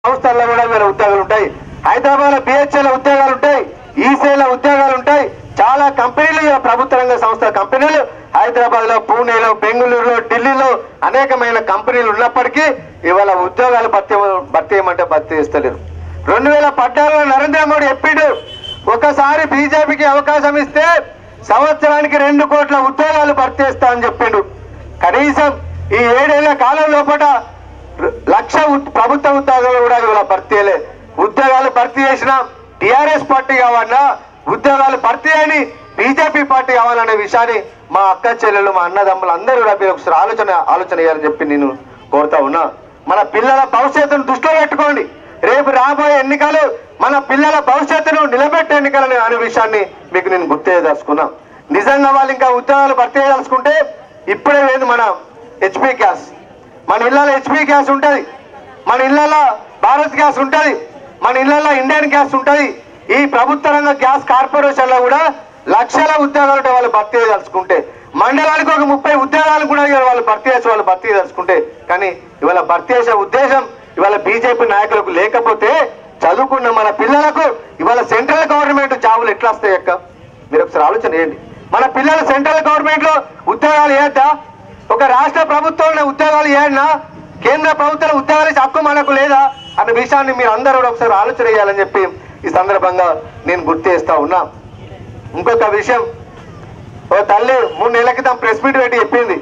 సంస్థల్లో కూడా వీళ్ళ ఉద్యోగాలు ఉంటాయి హైదరాబాద్ లో బిహెచ్ఎల్ ఉద్యోగాలు ఉంటాయి ఈసీల ఉద్యోగాలు ఉంటాయి చాలా కంపెనీలు ఇలా ప్రభుత్వ రంగ సంస్థ కంపెనీలు హైదరాబాద్ లో పూణేలో బెంగళూరులో ఢిల్లీలో అనేకమైన కంపెనీలు ఉన్నప్పటికీ ఇవాళ ఉద్యోగాలు భర్తీ భర్తీ చేయమంటే భర్తీ చేస్తలేరు రెండు వేల పద్నాలుగులో నరేంద్ర మోడీ చెప్పాడు ఒకసారి బీజేపీకి అవకాశం ఇస్తే సంవత్సరానికి రెండు కోట్ల ఉద్యోగాలు భర్తీ చేస్తా అని చెప్పిండు కనీసం ఈ ఏడేళ్ల కాలం లోపల లక్ష ఉద్- ప్రభుత్వ ఉద్యోగాలు కూడా ఇవాళ భర్తీ చేయలే ఉద్యోగాలు భర్తీ చేసిన టిఆర్ఎస్ పార్టీ కావాలన్నా ఉద్యోగాలు భర్తీ అని బీజేపీ పార్టీ కావాలనే విషయాన్ని మా అక్క చెల్లెలు మా అన్నదమ్ములు అందరూ కూడా మీరు ఒకసారి ఆలోచన ఆలోచన చేయాలని చెప్పి నేను కోరుతా ఉన్నా మన పిల్లల భవిష్యత్తును దృష్టిలో పెట్టుకోండి రేపు రాబోయే ఎన్నికలు మన పిల్లల భవిష్యత్తును నిలబెట్టే ఎన్నికలని అనే విషయాన్ని మీకు నేను గుర్తు చేయదలుచుకున్నా నిజంగా వాళ్ళు ఇంకా ఉద్యోగాలు భర్తీ చేయదలుచుకుంటే ఇప్పుడే లేదు మన హెచ్పి గ్యాస్ మన ఇళ్ళలో హెచ్పి గ్యాస్ ఉంటుంది మన ఇళ్ళలో భారత్ గ్యాస్ ఉంటుంది మన ఇళ్ళలో ఇండియన్ గ్యాస్ ఉంటుంది ఈ ప్రభుత్వ రంగ గ్యాస్ కార్పొరేషన్లో కూడా లక్షల ఉద్యోగాలు ఉంటాయి వాళ్ళు భర్తీ చేయదలుచుకుంటే మండలానికి ఒక ముప్పై ఉద్యోగాలు కూడా ఇవాళ వాళ్ళు భర్తీ చేసి వాళ్ళు భర్తీ చేసుకుంటే కానీ ఇవాళ భర్తీ చేసే ఉద్దేశం ఇవాళ బీజేపీ నాయకులకు లేకపోతే చదువుకున్న మన పిల్లలకు ఇవాళ సెంట్రల్ గవర్నమెంట్ జాబులు ఎట్లా వస్తాయి అక్క మీరు ఒకసారి ఆలోచన చేయండి మన పిల్లలు సెంట్రల్ గవర్నమెంట్ లో ఉద్యోగాలు ఏద్దా ఒక రాష్ట్ర ప్రభుత్వంలో ఉద్యోగాలు ఏడనా కేంద్ర ప్రభుత్వం ఉద్యోగాలు ఇచ్చే హక్కు మనకు లేదా అన్న విషయాన్ని మీరు అందరూ కూడా ఒకసారి ఆలోచన చేయాలని చెప్పి ఈ సందర్భంగా నేను గుర్తు చేస్తా ఉన్నా ఇంకొక విషయం ఓ తల్లి మూడు నెలల క్రితం ప్రెస్ మీట్ పెట్టి చెప్పింది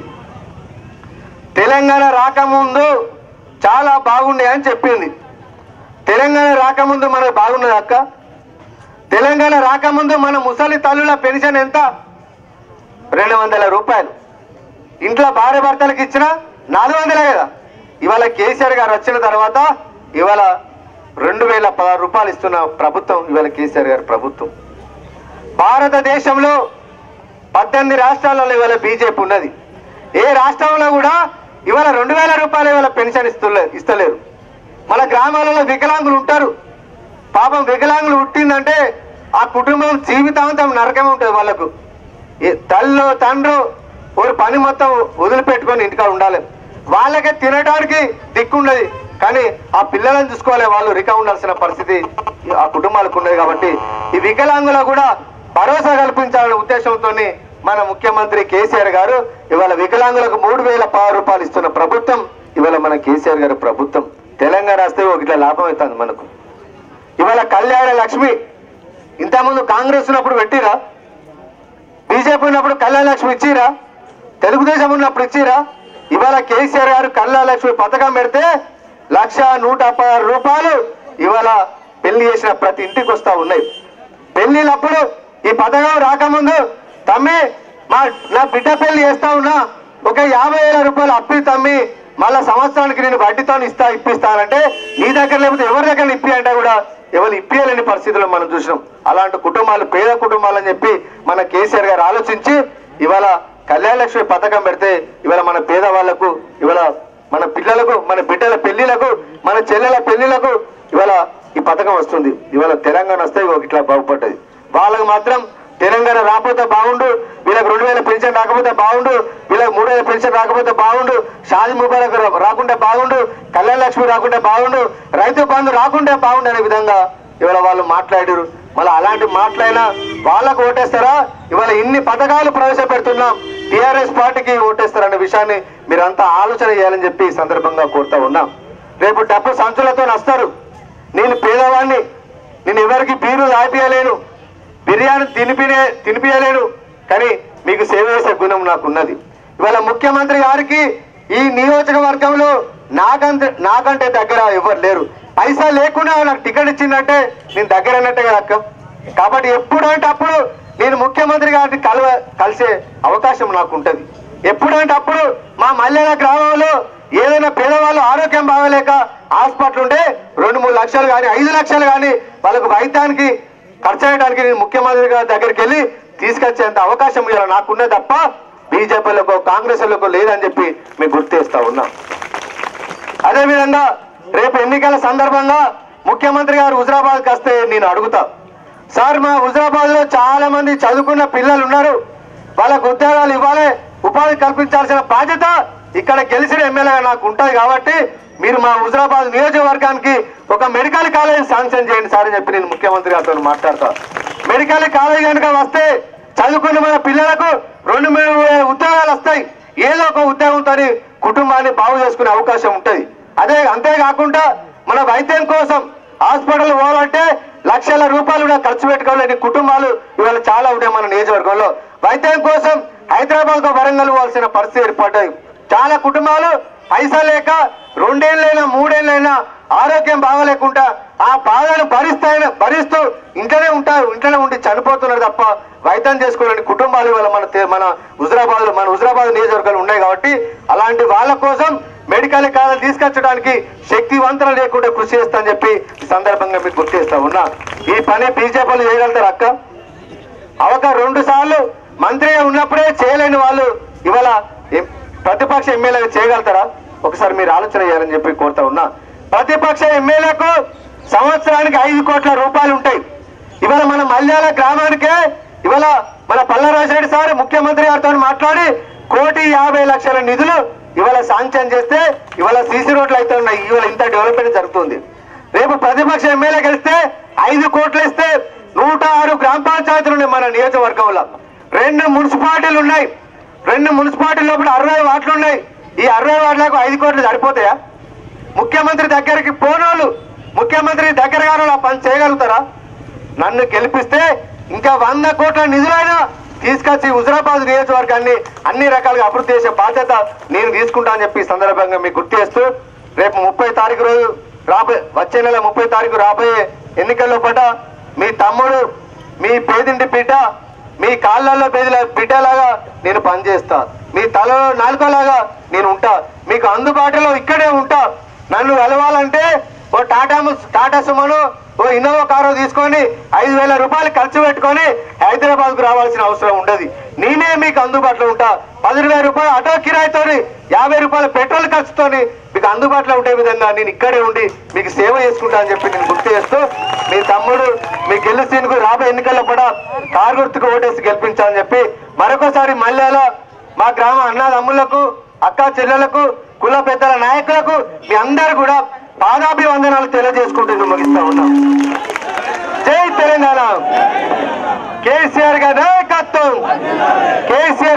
తెలంగాణ రాకముందు చాలా బాగుండే అని చెప్పింది తెలంగాణ రాకముందు మనకు బాగున్నది అక్క తెలంగాణ రాకముందు మన ముసలి తల్లుల పెన్షన్ ఎంత రెండు వందల రూపాయలు ఇంట్లో భార్య భర్తలకు ఇచ్చిన నాలుగు వందలే కదా ఇవాళ కేసీఆర్ గారు వచ్చిన తర్వాత ఇవాళ రెండు వేల పదహారు రూపాయలు ఇస్తున్న ప్రభుత్వం ఇవాళ కేసీఆర్ గారి ప్రభుత్వం భారతదేశంలో పద్దెనిమిది రాష్ట్రాలలో ఇవాళ బీజేపీ ఉన్నది ఏ రాష్ట్రంలో కూడా ఇవాళ రెండు వేల రూపాయలు ఇవాళ పెన్షన్ ఇస్తులే ఇస్తలేరు మన గ్రామాలలో వికలాంగులు ఉంటారు పాపం వికలాంగులు పుట్టిందంటే ఆ కుటుంబం జీవితాంతం నరకమే ఉంటుంది వాళ్ళకు ఏ తల్లు తండ్రు ఒక పని మొత్తం వదిలిపెట్టుకొని ఇంటికాడ ఉండాలి వాళ్ళకే తినడానికి దిక్కుండదు కానీ ఆ పిల్లలను చూసుకోవాలి వాళ్ళు రికా ఉండాల్సిన పరిస్థితి ఆ కుటుంబాలకు ఉన్నది కాబట్టి ఈ వికలాంగుల కూడా భరోసా కల్పించాలనే ఉద్దేశంతో మన ముఖ్యమంత్రి కేసీఆర్ గారు ఇవాళ వికలాంగులకు మూడు వేల పది రూపాయలు ఇస్తున్న ప్రభుత్వం ఇవాళ మన కేసీఆర్ గారి ప్రభుత్వం తెలంగాణ వస్తే ఒక ఇట్లా లాభం అవుతుంది మనకు ఇవాళ కళ్యాణ లక్ష్మి ఇంతకుముందు కాంగ్రెస్ ఉన్నప్పుడు పెట్టిరా బీజేపీ ఉన్నప్పుడు కళ్యాణ లక్ష్మి ఇచ్చిరా తెలుగుదేశం ఉన్నప్పుడు ఇచ్చిరా ఇవాళ కేసీఆర్ గారు కళ్యాణ లక్ష్మి పథకం పెడితే లక్ష నూట పదహారు రూపాయలు ఇవాళ పెళ్లి చేసిన ప్రతి ఇంటికి వస్తా ఉన్నాయి పెళ్లినప్పుడు ఈ పథకం రాకముందు తమ్మి మా నా బిడ్డ పెళ్లి చేస్తా ఉన్నా ఒక యాభై వేల రూపాయలు అప్పి తమ్మి మళ్ళా సంవత్సరానికి నేను వడ్డీతో ఇస్తా ఇప్పిస్తానంటే నీ దగ్గర లేకపోతే ఎవరి దగ్గర ఇప్పి అంటే కూడా ఎవరు ఇప్పియలేని పరిస్థితుల్లో మనం చూసినాం అలాంటి కుటుంబాలు పేద కుటుంబాలు అని చెప్పి మన కేసీఆర్ గారు ఆలోచించి ఇవాళ కళ్యాణ లక్ష్మి పథకం పెడితే ఇవాళ మన పేదవాళ్లకు ఇవాళ మన పిల్లలకు మన బిడ్డల పెళ్లిలకు మన చెల్లెల పెళ్లిలకు ఇవాళ ఈ పథకం వస్తుంది ఇవాళ తెలంగాణ వస్తే ఇగో ఇట్లా బాగుపడ్డది వాళ్ళకు మాత్రం తెలంగాణ రాకపోతే బాగుండు వీళ్ళకి రెండు వేల పెన్షన్ రాకపోతే బాగుండు వీళ్ళకి మూడు వేల పెన్షన్ రాకపోతే బాగుండు షాది ముబారక్ రా- రాకుంటే బాగుండు కళ్యాణ లక్ష్మి రాకుంటే బాగుండు రైతు బంధు రాకుంటే బాగుండు అనే విధంగా ఇవాళ వాళ్ళు మాట్లాడారు మళ్ళీ అలాంటి మాట్లాడినా వాళ్ళకు ఓటేస్తారా ఇవాళ ఇన్ని పథకాలు ప్రవేశపెడుతున్నాం టిఆర్ఎస్ పార్టీకి ఓటేస్తారనే విషయాన్ని మీరంతా ఆలోచన చేయాలని చెప్పి ఈ సందర్భంగా కోరుతా ఉన్నాం రేపు డబ్బు సంచులతో వస్తారు నేను పేదవాడిని నేను ఎవరికి బీరు దాపియలేను బిర్యానీ తినిపినే తినిపియలేను కానీ మీకు సేవ చేసే గుణం నాకున్నది ఇవాళ ముఖ్యమంత్రి గారికి ఈ నియోజకవర్గంలో నాకంటే నాకంటే దగ్గర ఎవరు లేరు పైసా లేకుండా నాకు టికెట్ ఇచ్చిందంటే నేను దగ్గర అన్నట్టే కదా అక్క కాబట్టి ఎప్పుడంటే అప్పుడు నేను ముఖ్యమంత్రి గారిని కలవ కలిసే అవకాశం నాకు ఉంటది ఎప్పుడంటే అప్పుడు మా మల్లెల గ్రామంలో ఏదైనా పేదవాళ్ళు ఆరోగ్యం బాగలేక హాస్పిటల్ ఉంటే రెండు మూడు లక్షలు కానీ ఐదు లక్షలు కానీ వాళ్ళకు వైద్యానికి ఖర్చు చేయడానికి నేను ముఖ్యమంత్రి గారి దగ్గరికి వెళ్ళి తీసుకొచ్చేంత అవకాశం ఇలా నాకున్నే తప్ప బీజేపీలకు కాంగ్రెస్లకు లేదని చెప్పి మీకు గుర్తు చేస్తా ఉన్నా అదేవిధంగా రేపు ఎన్నికల సందర్భంగా ముఖ్యమంత్రి గారు హుజరాబాద్కి వస్తే నేను అడుగుతా సార్ మా హుజరాబాద్ లో చాలా మంది చదువుకున్న పిల్లలు ఉన్నారు వాళ్ళకు ఉద్యోగాలు ఇవ్వాలి ఉపాధి కల్పించాల్సిన బాధ్యత ఇక్కడ గెలిచిన ఎమ్మెల్యేగా నాకు ఉంటుంది కాబట్టి మీరు మా హుజరాబాద్ నియోజకవర్గానికి ఒక మెడికల్ కాలేజ్ శాంక్షన్ చేయండి సార్ అని చెప్పి నేను ముఖ్యమంత్రి గారితో మాట్లాడతా మెడికల్ కాలేజ్ కనుక వస్తే చదువుకున్న మన పిల్లలకు రెండు మూడు వేల ఉద్యోగాలు వస్తాయి ఏదో ఒక ఉద్యోగంతో కుటుంబాన్ని బాగు చేసుకునే అవకాశం ఉంటుంది అదే అంతేకాకుండా మన వైద్యం కోసం హాస్పిటల్ పోవాలంటే లక్షల రూపాయలు కూడా ఖర్చు పెట్టుకోలేని కుటుంబాలు ఇవాళ చాలా ఉన్నాయి మన నియోజకవర్గంలో వైద్యం కోసం హైదరాబాద్ వరంగల్ పోవాల్సిన పరిస్థితి ఏర్పడ్డాయి చాలా కుటుంబాలు పైసా లేక రెండేళ్ళైనా మూడేళ్ళైనా ఆరోగ్యం బాగలేకుండా ఆ బాధను భరిస్తాయని భరిస్తూ ఇంట్లోనే ఉంటారు ఇంట్లోనే ఉండి చనిపోతున్నారు తప్ప వైద్యం చేసుకోలేని కుటుంబాలు ఇవాళ మన తే- మన హుజరాబాద్ మన హుజరాబాద్ నియోజకవర్గాలు ఉన్నాయి కాబట్టి అలాంటి వాళ్ళ కోసం మెడికల్ కాలేజ్ తీసుకొచ్చడానికి శక్తివంతరం లేకుండా కృషి చేస్తా అని చెప్పి ఈ సందర్భంగా మీకు గుర్తు చేస్తా ఉన్నా ఈ పని బీజేపీలు చేయగలుగుతారు అక్క అవక రెండు సార్లు మంత్రిగా ఉన్నప్పుడే చేయలేని వాళ్ళు ఇవాళ ఎం- ప్రతిపక్ష ఎమ్మెల్యేగా చేయగలుగుతారా ఒకసారి మీరు ఆలోచన చేయాలని చెప్పి కోరుతా ఉన్నా ప్రతిపక్ష ఎమ్మెల్యేకు సంవత్సరానికి ఐదు కోట్ల రూపాయలు ఉంటాయి ఇవాళ మన మల్యాల గ్రామానికే ఇవాళ మన పల్లరాజరెడ్డి సార్ ముఖ్యమంత్రి గారితో మాట్లాడి కోటి యాభై లక్షల నిధులు ఇవాళ శాంక్షన్ చేస్తే ఇవాళ సీసీ రోడ్లు అయితే ఉన్నాయి ఇవాళ ఇంత డెవలప్మెంట్ జరుగుతుంది రేపు ప్రతిపక్ష ఎమ్మెల్యే గెలిస్తే ఐదు కోట్లు ఇస్తే నూట ఆరు గ్రామ పంచాయతీలు ఉన్నాయి మన నియోజకవర్గంలో రెండు మున్సిపాలిటీలు ఉన్నాయి రెండు మున్సిపాలిటీ లోపల అరవై వార్డులు ఉన్నాయి ఈ అరవై వార్డులకు ఐదు కోట్లు సరిపోతాయా ముఖ్యమంత్రి దగ్గరికి పోనోళ్ళు ముఖ్యమంత్రి దగ్గర గారు ఆ పని చేయగలుగుతారా నన్ను గెలిపిస్తే ఇంకా వంద కోట్ల నిధులైనా తీసుకొచ్చి హుజరాబాద్ నియోజకవర్గాన్ని అన్ని రకాలుగా అభివృద్ధి చేసే బాధ్యత నేను తీసుకుంటా అని చెప్పి ఈ సందర్భంగా మీకు గుర్తు చేస్తూ రేపు ముప్పై తారీఖు రోజు రాబోయే వచ్చే నెల ముప్పై తారీఖు రాబోయే ఎన్నికల్లో పట మీ తమ్ముడు మీ పేదింటి బిడ్డ మీ కాళ్ళల్లో పేదల బిడ్డలాగా నేను పనిచేస్తా మీ తలలో నాలుగోలాగా నేను ఉంటా మీకు అందుబాటులో ఇక్కడే ఉంటా నన్ను కలవాలంటే ఓ టాటా ము- టాటా సుమను ఓ ఇన్నోవా కారు తీసుకొని ఐదు వేల రూపాయలు ఖర్చు పెట్టుకొని హైదరాబాద్ కు రావాల్సిన అవసరం ఉండదు నేనే మీకు అందుబాటులో ఉంటా పది వేల రూపాయలు ఆటో కిరాయితోని యాభై రూపాయల పెట్రోల్ ఖర్చుతోని మీకు అందుబాటులో ఉండే విధంగా నేను ఇక్కడే ఉండి మీకు సేవ చేసుకుంటా అని చెప్పి నేను గుర్తు చేస్తూ మీ తమ్ముడు మీ గెలుసీనుకు రాబోయే ఎన్నికల్లో కూడా కారు గుర్తుకు ఓటేసి గెలిపించాలని చెప్పి మరొకసారి మల్లెలో మా గ్రామ అన్నదమ్ములకు అక్క చెల్లెలకు కుల పెద్దల నాయకులకు మీ అందరు కూడా పాదాభివందనాలు తెలియజేసుకుంటూ నేను ముగిస్తా ఉన్నాం జై తెలంగాణ కేసీఆర్ గారి నాయకత్వం కేసీఆర్